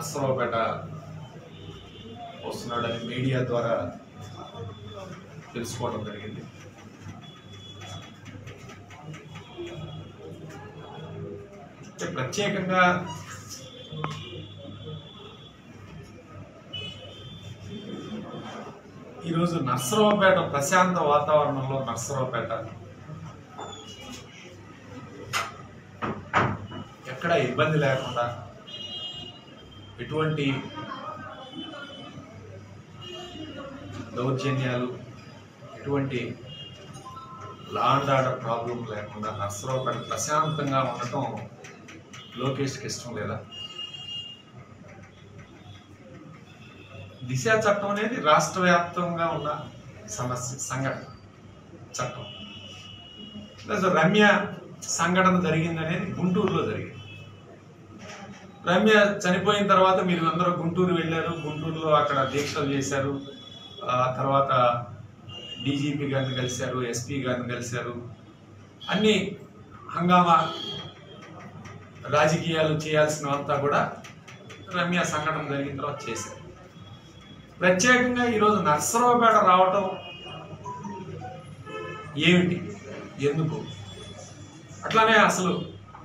నర్సరావుపేట వస్తున్నాడని మీడియా ద్వారా తెలుసుకోవడం జరిగింది అంటే ప్రత్యేకంగా ఈరోజు నర్సరావుపేట ప్రశాంత వాతావరణంలో నర్సరావుపేట ఎక్కడ ఇబ్బంది లేకుండా ఎటువంటి దౌర్జన్యాలు ఎటువంటి లా అండ్ ఆర్డర్ ప్రాబ్లం లేకుండా నర్సరావుపేట ప్రశాంతంగా ఉండటం లోకేష్కి ఇష్టం లేదా దిశ చట్టం అనేది రాష్ట్ర వ్యాప్తంగా ఉన్న సమస్య సంఘటన చట్టం ప్లస్ రమ్య సంఘటన జరిగిందనేది గుంటూరులో జరిగింది రమ్య చనిపోయిన తర్వాత మీరు అందరూ గుంటూరు వెళ్ళారు గుంటూరులో అక్కడ దీక్షలు చేశారు ఆ తర్వాత డీజీపీ గారిని కలిశారు ఎస్పీ గారిని కలిశారు అన్ని హంగామా రాజకీయాలు చేయాల్సినవంతా కూడా రమ్య సంఘటన జరిగిన తర్వాత చేశారు ప్రత్యేకంగా ఈరోజు నర్సరావుపేట రావటం ఏమిటి ఎందుకు అట్లానే అసలు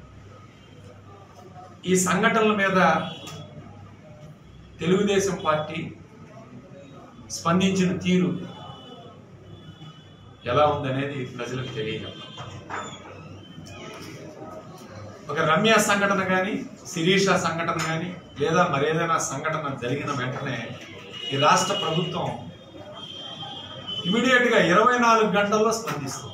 ఈ సంఘటనల మీద తెలుగుదేశం పార్టీ స్పందించిన తీరు ఎలా ఉందనేది ప్రజలకు తెలియజేద్దాం ఒక రమ్య సంఘటన కానీ శిరీష సంఘటన కానీ లేదా మరేదైనా సంఘటన జరిగిన వెంటనే ఈ రాష్ట్ర ప్రభుత్వం ఇమీడియట్ గా ఇరవై నాలుగు గంటల్లో స్పందిస్తుంది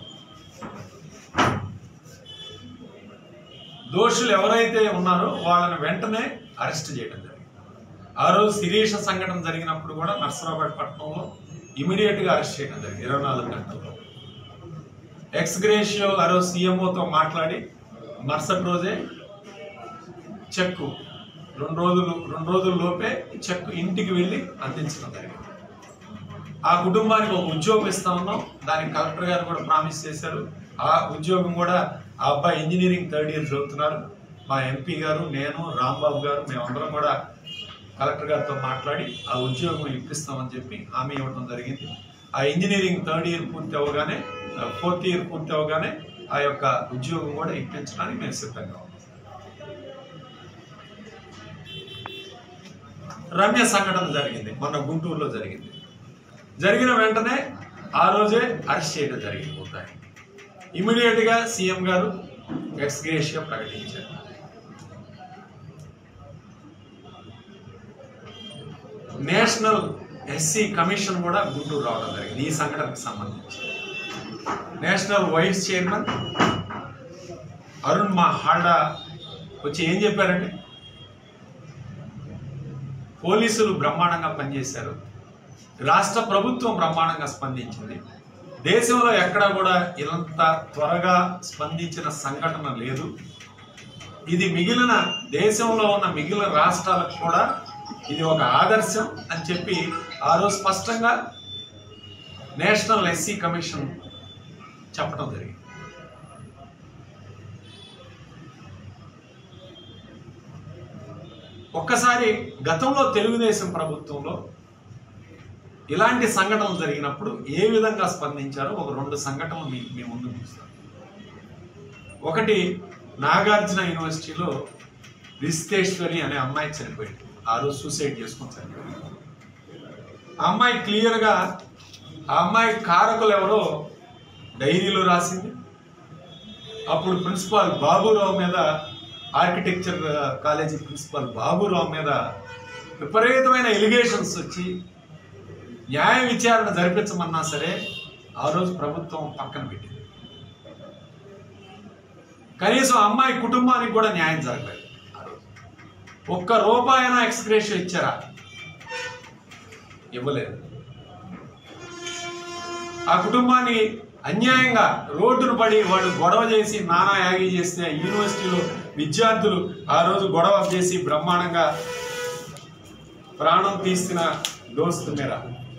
దోషులు ఎవరైతే ఉన్నారో వాళ్ళని వెంటనే అరెస్ట్ చేయడం జరిగింది ఆ రోజు శిరీష సంఘటన జరిగినప్పుడు కూడా నర్సరావుపేట పట్టణంలో ఇమీడియట్ గా అరెస్ట్ చేయడం జరిగింది ఇరవై నాలుగు గంటల్లో ఎక్స్ గ్రేషియో ఆ రోజు సీఎంఓతో మాట్లాడి మరుసటి రోజే చెక్కు రెండు రోజులు రెండు రోజుల లోపే చెక్ ఇంటికి వెళ్ళి అందించడం జరిగింది ఆ కుటుంబానికి ఒక ఉద్యోగం ఇస్తా ఉన్నాం దానికి కలెక్టర్ గారు కూడా ప్రామిస్ చేశారు ఆ ఉద్యోగం కూడా ఆ అబ్బాయి ఇంజనీరింగ్ థర్డ్ ఇయర్ చదువుతున్నారు మా ఎంపీ గారు నేను రాంబాబు గారు మేమందరం కూడా కలెక్టర్ గారితో మాట్లాడి ఆ ఉద్యోగం ఇప్పిస్తామని చెప్పి హామీ ఇవ్వడం జరిగింది ఆ ఇంజనీరింగ్ థర్డ్ ఇయర్ పూర్తి అవ్వగానే ఫోర్త్ ఇయర్ పూర్తి అవ్వగానే ఆ యొక్క ఉద్యోగం కూడా ఇప్పించడానికి మేము సిద్ధంగా ఉన్నాం రమ్య సంఘటన జరిగింది మొన్న గుంటూరులో జరిగింది జరిగిన వెంటనే ఆ రోజే అరెస్ట్ చేయడం జరిగింది ముద్దాయి ఇమీడియట్ గా సీఎం గారు ఎక్స్గ్రేషియా ప్రకటించారు నేషనల్ ఎస్సీ కమిషన్ కూడా గుంటూరు రావడం జరిగింది ఈ సంఘటనకు సంబంధించి నేషనల్ వైస్ చైర్మన్ అరుణ్ మా హాల్డా వచ్చి ఏం చెప్పారండి పోలీసులు బ్రహ్మాండంగా పనిచేశారు రాష్ట్ర ప్రభుత్వం బ్రహ్మాండంగా స్పందించింది దేశంలో ఎక్కడ కూడా ఇంత త్వరగా స్పందించిన సంఘటన లేదు ఇది మిగిలిన దేశంలో ఉన్న మిగిలిన రాష్ట్రాలకు కూడా ఇది ఒక ఆదర్శం అని చెప్పి ఆ రోజు స్పష్టంగా నేషనల్ ఎస్సీ కమిషన్ చెప్పడం జరిగింది ఒక్కసారి గతంలో తెలుగుదేశం ప్రభుత్వంలో ఇలాంటి సంఘటనలు జరిగినప్పుడు ఏ విధంగా స్పందించారో ఒక రెండు సంఘటనలు మీ మీ ముందు చూస్తాను ఒకటి నాగార్జున యూనివర్సిటీలో రిస్తేశ్వరి అనే అమ్మాయి చనిపోయింది ఆ రోజు సూసైడ్ చేసుకొని చనిపోయింది ఆ అమ్మాయి క్లియర్గా ఆ అమ్మాయి కారకులు ఎవరో డైరీలో రాసింది అప్పుడు ప్రిన్సిపాల్ బాబురావు మీద ఆర్కిటెక్చర్ కాలేజీ ప్రిన్సిపాల్ బాబురావు మీద విపరీతమైన ఎలిగేషన్స్ వచ్చి న్యాయ విచారణ జరిపించమన్నా సరే ఆ రోజు ప్రభుత్వం పక్కన పెట్టింది కనీసం అమ్మాయి కుటుంబానికి కూడా న్యాయం జరగలేదు ఆ రోజు ఒక్క రూపాయన ఎక్స్గ్రేషన్ ఇచ్చారా ఇవ్వలేదు ఆ కుటుంబాన్ని అన్యాయంగా రోడ్డును పడి వాళ్ళు గొడవ చేసి నానా యాగి చేస్తే యూనివర్సిటీలో విద్యార్థులు ఆ రోజు గొడవ చేసి బ్రహ్మాండంగా ప్రాణం తీసిన దోస్తు మేర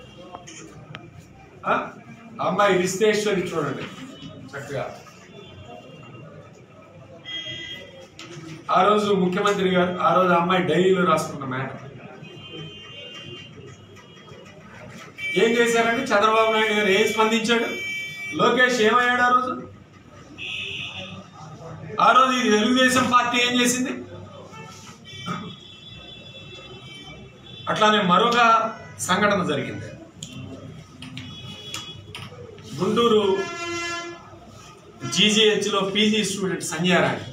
ఆ? అమ్మాయి విశ్వేశ్వరి చూడండి చక్కగా ఆ రోజు ముఖ్యమంత్రి గారు ఆ రోజు ఆ అమ్మాయి డైరీలో రాసుకున్న మ్యాటర్ ఏం చేశారంటే చంద్రబాబు నాయుడు గారు ఏం స్పందించాడు లోకేష్ ఏమయ్యాడు ఆ రోజు ఆ రోజు ఈ తెలుగుదేశం పార్టీ ఏం చేసింది అట్లానే మరొక సంఘటన జరిగింది గుంటూరు జీజీహెచ్ లో పీజీ స్టూడెంట్ సంధ్యారాణి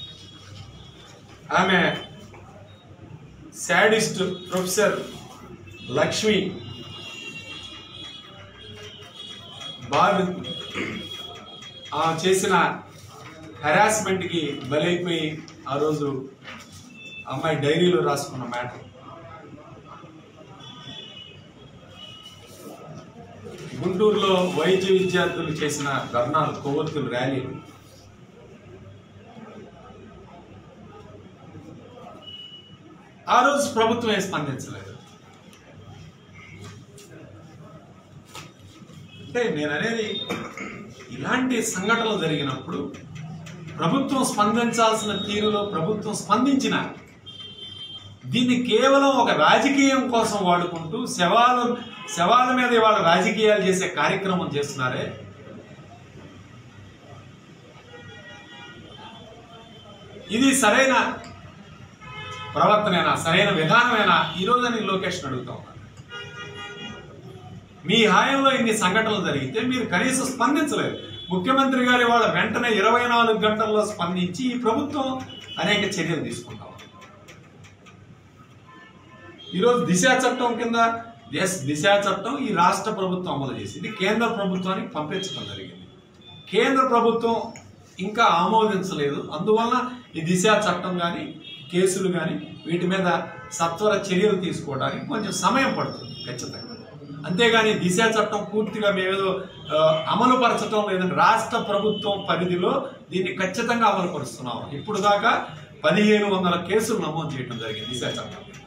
ఆమె శాడిస్ట్ ప్రొఫెసర్ లక్ష్మి బాబు ఆమె చేసిన హెరాస్మెంట్కి బలైపోయి ఆ రోజు అమ్మాయి డైరీలో రాసుకున్న మ్యాటర్ గుంటూరులో వైద్య విద్యార్థులు చేసిన ధర్నాలు కొవ్వొత్తులు ర్యాలీలు ఆ రోజు ప్రభుత్వం ఏం స్పందించలేదు అంటే నేను అనేది ఇలాంటి సంఘటనలు జరిగినప్పుడు ప్రభుత్వం స్పందించాల్సిన తీరులో ప్రభుత్వం స్పందించిన దీన్ని కేవలం ఒక రాజకీయం కోసం వాడుకుంటూ శవాలు శవాల మీద ఇవాళ రాజకీయాలు చేసే కార్యక్రమం చేస్తున్నారే ఇది సరైన ప్రవర్తనేనా సరైన విధానమేనా ఈ రోజు నేను లోకేష్ అడుగుతా ఉన్నాను మీ హాయంలో ఇన్ని సంఘటనలు జరిగితే మీరు కనీసం స్పందించలేదు ముఖ్యమంత్రి గారి వాళ్ళ వెంటనే ఇరవై నాలుగు గంటల్లో స్పందించి ఈ ప్రభుత్వం అనేక చర్యలు తీసుకుంటాం ఈరోజు దిశ చట్టం కింద దేశ దిశ చట్టం ఈ రాష్ట్ర ప్రభుత్వం అమలు చేసింది కేంద్ర ప్రభుత్వానికి పంపించడం జరిగింది కేంద్ర ప్రభుత్వం ఇంకా ఆమోదించలేదు అందువల్ల ఈ దిశ చట్టం కానీ కేసులు కానీ వీటి మీద సత్వర చర్యలు తీసుకోవడానికి కొంచెం సమయం పడుతుంది ఖచ్చితంగా అంతేగాని దిశ చట్టం పూర్తిగా మేమేదో ఆ, అమలు పరచడం లేదని రాష్ట్ర ప్రభుత్వం పరిధిలో దీన్ని ఖచ్చితంగా అమలు పరుస్తున్నాం ఇప్పుడు దాకా పదిహేను వందల కేసులు నమోదు చేయడం జరిగింది దిశ చట్టం కింద.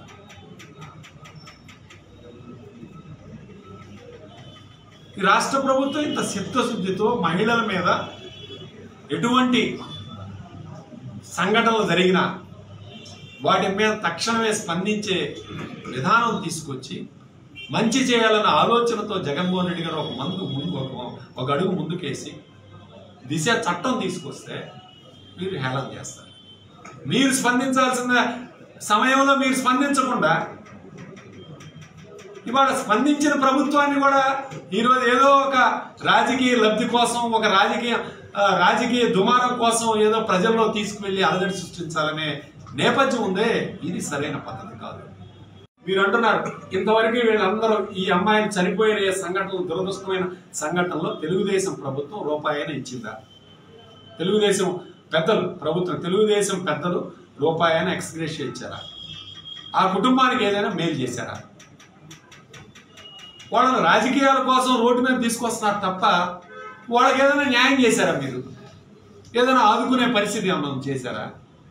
ఈ రాష్ట్ర ప్రభుత్వం ఇంత చిత్తశుద్ధితో మహిళల మీద ఎటువంటి సంఘటనలు జరిగినా వాటి మీద తక్షణమే స్పందించే విధానం తీసుకొచ్చి మంచి చేయాలన్న ఆలోచనతో జగన్మోహన్ రెడ్డి గారు ఒక మందు ముందు ఒక ఒక అడుగు ముందుకేసి దిశ చట్టం తీసుకొస్తే మీరు హేళన చేస్తారు మీరు స్పందించాల్సిన సమయంలో మీరు స్పందించకుండా ఇవాళ స్పందించిన ప్రభుత్వాన్ని కూడా ఈరోజు ఏదో ఒక రాజకీయ లబ్ధి కోసం ఒక రాజకీయ ఆ, రాజకీయ దుమారం కోసం ఏదో ప్రజల్లో తీసుకువెళ్లి అలజడి సృష్టించాలనే నేపథ్యం ఉందే ఇది సరైన పద్ధతి కాదు మీరు అంటున్నారు ఇంతవరకు వీళ్ళందరూ ఈ అమ్మాయిని చనిపోయిన ఏ సంఘటనలు దురదృష్టమైన సంఘటనలో తెలుగుదేశం ప్రభుత్వం రూపాయన ఇచ్చిందా తెలుగుదేశం పెద్దలు ప్రభుత్వం తెలుగుదేశం పెద్దలు రూపాయన ఎక్స్గ్రేషియా ఇచ్చారా ఆ కుటుంబానికి ఏదైనా మేలు చేశారా వాళ్ళని రాజకీయాల కోసం రోడ్డు మీద తీసుకొస్తున్నారు తప్ప వాళ్ళకి ఏదైనా న్యాయం చేశారా మీరు ఏదైనా ఆదుకునే పరిస్థితి ఏమన్నా చేశారా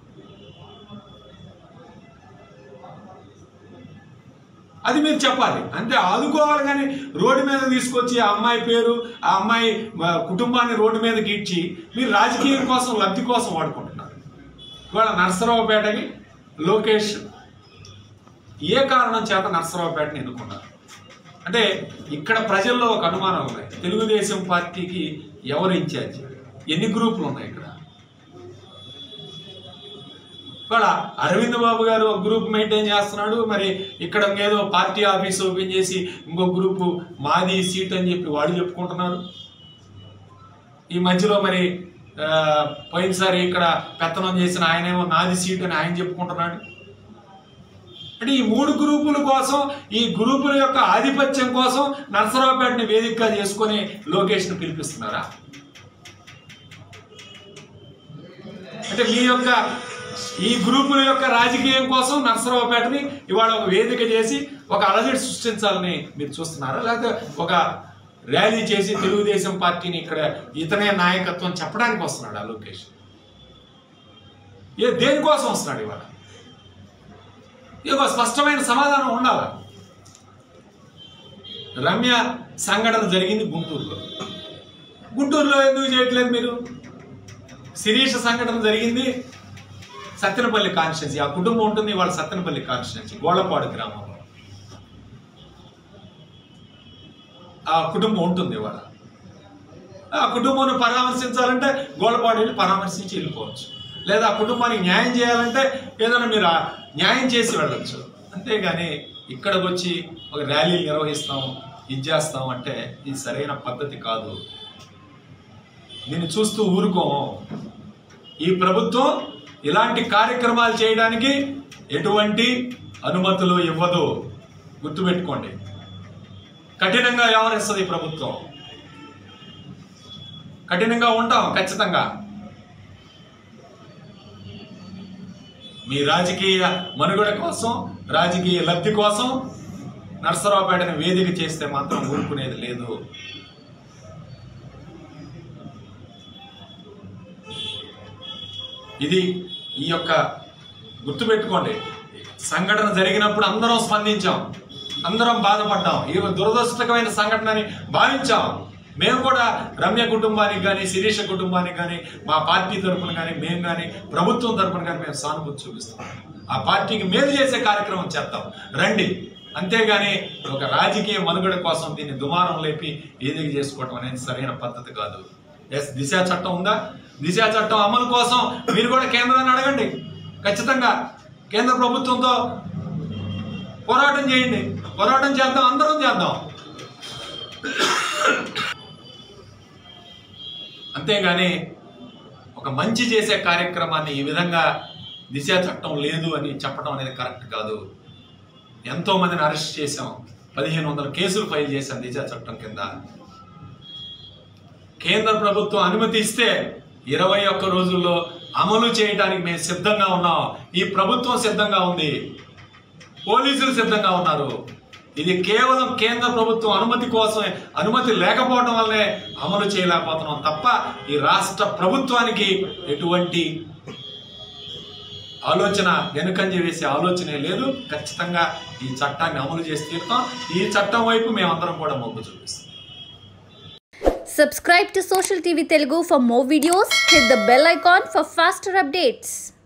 అది మీరు చెప్పాలి అంటే ఆదుకోవాలి కానీ రోడ్డు మీద తీసుకొచ్చి ఆ అమ్మాయి పేరు ఆ అమ్మాయి ఆ, కుటుంబాన్ని రోడ్డు మీద గీడ్చి మీరు రాజకీయం కోసం లబ్ధి కోసం వాడుకుంటున్నారు ఇవాళ నరసరావుపేటకి లోకేష్ ఏ కారణం చేత నరసరావుపేటని ఎన్నుకున్నారు అంటే ఇక్కడ ప్రజల్లో ఒక అనుమానం ఉన్నాయి తెలుగుదేశం పార్టీకి ఎవరు ఇన్ఛార్జ్ ఎన్ని గ్రూపులు ఉన్నాయి ఇక్కడ ఇవాళ అరవింద్ బాబు గారు ఒక గ్రూప్ మెయింటైన్ చేస్తున్నాడు మరి ఇక్కడ ఏదో పార్టీ ఆఫీస్ ఓపెన్ చేసి ఇంకో గ్రూపు మాది సీట్ అని చెప్పి వాళ్ళు చెప్పుకుంటున్నారు ఈ మధ్యలో మరి ఆ, పోయినసారి ఇక్కడ పెత్తనం చేసిన ఆయనేమో నాది సీట్ అని ఆయన చెప్పుకుంటున్నాడు అంటే ఈ మూడు గ్రూపుల కోసం ఈ గ్రూపుల యొక్క ఆధిపత్యం కోసం నరసరావుపేటని వేదికగా చేసుకొని లోకేష్ను పిలిపిస్తున్నారా అంటే మీ యొక్క ఈ గ్రూపుల యొక్క రాజకీయం కోసం నరసరావుపేటని ఇవాళ ఒక వేదిక చేసి ఒక అలజడి సృష్టించాలని మీరు చూస్తున్నారా లేకపోతే ఒక ర్యాలీ చేసి తెలుగుదేశం పార్టీని ఇక్కడ ఇతనే నాయకత్వం చెప్పడానికి వస్తున్నాడు ఆ లోకేష్ ఏ దేనికోసం వస్తున్నాడు ఇవాళ ఇది ఒక స్పష్టమైన సమాధానం ఉండాలి రమ్య సంఘటన జరిగింది గుంటూరులో గుంటూరులో ఎందుకు చేయట్లేదు మీరు శిరీష సంఘటన జరిగింది సత్తెనపల్లి కాన్స్టిట్యున్సీ ఆ కుటుంబం ఉంటుంది వాళ్ళ సత్తెనపల్లి కాన్స్టిట్యున్సీ గోళ్లపాడు గ్రామంలో ఆ కుటుంబం ఉంటుంది వాళ్ళ ఆ కుటుంబాన్ని పరామర్శించాలంటే గోడపాడు వెళ్ళి పరామర్శించి వెళ్ళిపోవచ్చు లేదా ఆ కుటుంబానికి న్యాయం చేయాలంటే ఏదైనా మీరు ఆ న్యాయం చేసి వెళ్ళొచ్చు అంతేగాని ఇక్కడికి వచ్చి ఒక ర్యాలీలు నిర్వహిస్తాం ఇది చేస్తాం అంటే ఇది సరైన పద్ధతి కాదు దీన్ని చూస్తూ ఊరుకోము ఈ ప్రభుత్వం ఇలాంటి కార్యక్రమాలు చేయడానికి ఎటువంటి అనుమతులు ఇవ్వదు గుర్తుపెట్టుకోండి కఠినంగా వ్యవహరిస్తుంది ఈ ప్రభుత్వం కఠినంగా ఉంటాం ఖచ్చితంగా మీ రాజకీయ మనుగడ కోసం రాజకీయ లబ్ధి కోసం నర్సరావుపేటను వేదిక చేస్తే మాత్రం ఊరుకునేది లేదు ఇది ఈ యొక్క గుర్తుపెట్టుకోండి సంఘటన జరిగినప్పుడు అందరం స్పందించాం అందరం బాధపడ్డాం ఈ దురదృష్టకరమైన సంఘటనని భావించాం మేము కూడా రమ్య కుటుంబానికి కానీ శిరీష కుటుంబానికి కానీ మా పార్టీ తరపున కానీ మేము కానీ ప్రభుత్వం తరపున కానీ మేము సానుభూతి చూపిస్తాం ఆ పార్టీకి మేలు చేసే కార్యక్రమం చేద్దాం రండి అంతేగాని ఒక రాజకీయ మనుగడ కోసం దీన్ని దుమారం లేపి ఏదిగ చేసుకోవటం అనేది సరైన పద్ధతి కాదు ఎస్ దిశ చట్టం ఉందా దిశ చట్టం అమలు కోసం మీరు కూడా కేంద్రాన్ని అడగండి ఖచ్చితంగా కేంద్ర ప్రభుత్వంతో పోరాటం చేయండి పోరాటం చేద్దాం అందరం చేద్దాం అంతేగాని ఒక మంచి చేసే కార్యక్రమాన్ని ఈ విధంగా దిశ చట్టం లేదు అని చెప్పడం అనేది కరెక్ట్ కాదు ఎంతో మందిని అరెస్ట్ చేశాం పదిహేను వందల కేసులు ఫైల్ చేశాం దిశ చట్టం కింద కేంద్ర ప్రభుత్వం అనుమతి ఇస్తే ఇరవై ఒక్క రోజుల్లో అమలు చేయడానికి మేము సిద్ధంగా ఉన్నాం ఈ ప్రభుత్వం సిద్ధంగా ఉంది పోలీసులు సిద్ధంగా ఉన్నారు ఇది కేవలం కేంద్ర ప్రభుత్వం అనుమతి కోసమే అనుమతి లేకపోవడం వల్లే అమలు చేయలేకపోతున్నాం తప్ప ఈ రాష్ట్ర ప్రభుత్వానికి ఎటువంటి ఆలోచన వెనుకంజ వేసే ఆలోచనే లేదు ఖచ్చితంగా ఈ చట్టాన్ని అమలు చేసి తీరుతాం ఈ చట్టం వైపు మేమందరం కూడా మొగ్గు చూపిస్తాం Subscribe to Social TV Telugu for more videos. Hit the bell icon for faster updates.